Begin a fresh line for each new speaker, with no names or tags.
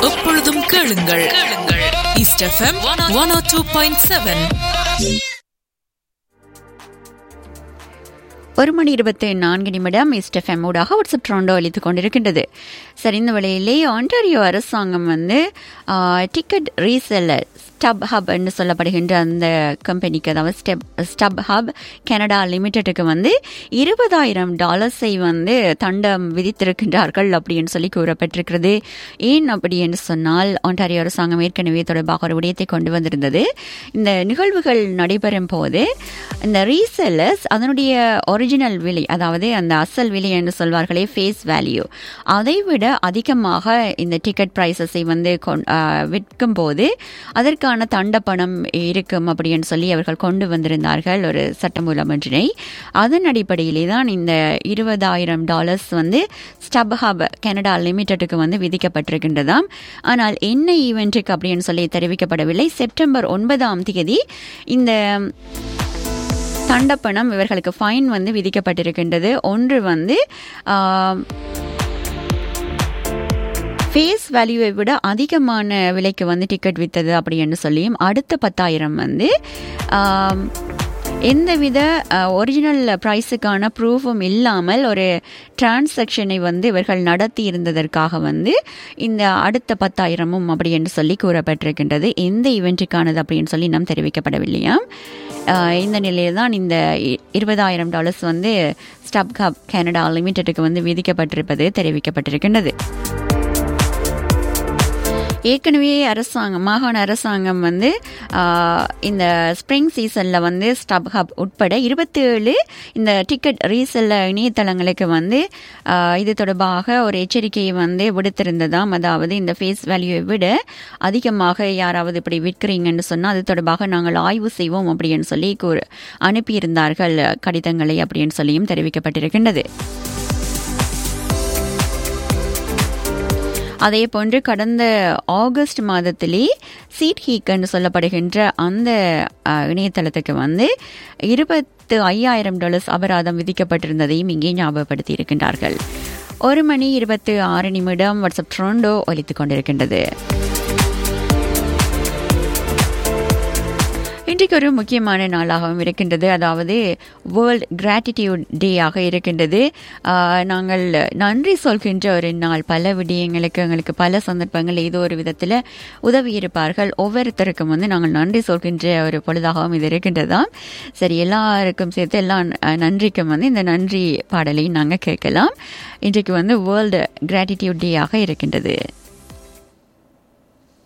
எப்பொழுதும் கேளுங்கள் கேளுங்கள் east FM one O two point seven
ஒரு மணி இருபத்தி நான்கு நிமிடம் இஸ்டெஃப்எம் ஊடாக வாட்ஸ்அப் ட்ரோண்டோ அளித்துக் கொண்டிருக்கின்றது சரி இந்த வேளையிலே ஆண்டாரியோ அரசாங்கம் வந்து டிக்கெட் ரீசெல்லர் ஸ்டப் ஹப் என்று சொல்லப்படுகின்ற அந்த கம்பெனிக்கு அதாவது ஸ்டெப் ஸ்டப் ஹப் கனடா லிமிடெட்டுக்கு வந்து இருபதாயிரம் டாலர்ஸை வந்து தண்டம் விதித்திருக்கின்றார்கள் அப்படின்னு சொல்லி கூறப்பட்டிருக்கிறது ஏன் அப்படி என்று சொன்னால் ஆண்டாரியோ அரசாங்கம் ஏற்கனவே தொடர்பாக ஒரு விடயத்தை கொண்டு வந்திருந்தது இந்த நிகழ்வுகள் நடைபெறும் போது இந்த ரீசெல்லர்ஸ் அதனுடைய ஒரிஜினல் விலை அதாவது அந்த அசல் விலை என்று சொல்வார்களே ஃபேஸ் வேல்யூ அதை விட அதிகமாக இந்த டிக்கெட் ப்ரைஸஸை வந்து விற்கும் போது அதற்கான தண்ட பணம் இருக்கும் அப்படின்னு சொல்லி அவர்கள் கொண்டு வந்திருந்தார்கள் ஒரு சட்டமூலம் ஒன்றினை அதன் அடிப்படையிலே தான் இந்த இருபதாயிரம் டாலர்ஸ் வந்து ஸ்டப் ஹப் கனடா லிமிடெட்டுக்கு வந்து விதிக்கப்பட்டிருக்கின்றதாம் ஆனால் என்ன ஈவெண்ட்டுக்கு அப்படின்னு சொல்லி தெரிவிக்கப்படவில்லை செப்டம்பர் ஒன்பதாம் தேதி இந்த தண்டப்பணம் இவர்களுக்கு ஃபைன் வந்து விதிக்கப்பட்டிருக்கின்றது ஒன்று வந்து ஃபேஸ் வேல்யூவை விட அதிகமான விலைக்கு வந்து டிக்கெட் வித்தது அப்படின்னு சொல்லியும் அடுத்த பத்தாயிரம் வந்து எந்தவித ஒரிஜினல் ப்ரைஸுக்கான ப்ரூஃபும் இல்லாமல் ஒரு டிரான்சாக்ஷனை வந்து இவர்கள் நடத்தி இருந்ததற்காக வந்து இந்த அடுத்த பத்தாயிரமும் அப்படி என்று சொல்லி கூறப்பட்டிருக்கின்றது எந்த ஈவெண்ட்டுக்கானது அப்படின்னு சொல்லி நாம் தெரிவிக்கப்படவில்லையாம் இந்த நிலையில் தான் இந்த இருபதாயிரம் டாலர்ஸ் வந்து ஸ்டப் கப் கனடா லிமிடெட்டுக்கு வந்து விதிக்கப்பட்டிருப்பது தெரிவிக்கப்பட்டிருக்கின்றது ஏற்கனவே அரசாங்கம் மாகாண அரசாங்கம் வந்து இந்த ஸ்ப்ரிங் சீசனில் வந்து ஸ்டப் ஹப் உட்பட இருபத்தேழு இந்த டிக்கெட் ரீசெல்ல இணையதளங்களுக்கு வந்து இது தொடர்பாக ஒரு எச்சரிக்கையை வந்து விடுத்திருந்ததாம் அதாவது இந்த ஃபேஸ் வேல்யூவை விட அதிகமாக யாராவது இப்படி விற்கிறீங்கன்னு சொன்னால் அது தொடர்பாக நாங்கள் ஆய்வு செய்வோம் அப்படின்னு சொல்லி கூறு அனுப்பியிருந்தார்கள் கடிதங்களை அப்படின்னு சொல்லியும் தெரிவிக்கப்பட்டிருக்கின்றது அதே போன்று கடந்த ஆகஸ்ட் மாதத்திலே சீட் ஹீக் என்று சொல்லப்படுகின்ற அந்த இணையதளத்துக்கு வந்து இருபத்து ஐயாயிரம் டாலர்ஸ் அபராதம் விதிக்கப்பட்டிருந்ததையும் இங்கே ஞாபகப்படுத்தி இருக்கின்றார்கள் ஒரு மணி இருபத்து ஆறு நிமிடம் வாட்ஸ்அப் ட்ரோண்டோ ஒலித்துக் கொண்டிருக்கின்றது இன்றைக்கு ஒரு முக்கியமான நாளாகவும் இருக்கின்றது அதாவது வேர்ல்ட் கிராட்டிடியூட் டேயாக இருக்கின்றது நாங்கள் நன்றி சொல்கின்ற ஒரு நாள் பல விடயங்களுக்கு எங்களுக்கு பல சந்தர்ப்பங்கள் ஏதோ ஒரு விதத்தில் உதவி இருப்பார்கள் ஒவ்வொருத்தருக்கும் வந்து நாங்கள் நன்றி சொல்கின்ற ஒரு பொழுதாகவும் இது இருக்கின்றதாம் சரி எல்லாருக்கும் சேர்த்து எல்லா நன்றிக்கும் வந்து இந்த நன்றி பாடலை நாங்கள் கேட்கலாம் இன்றைக்கு வந்து வேர்ல்டு கிராட்டிடியூட் டேயாக இருக்கின்றது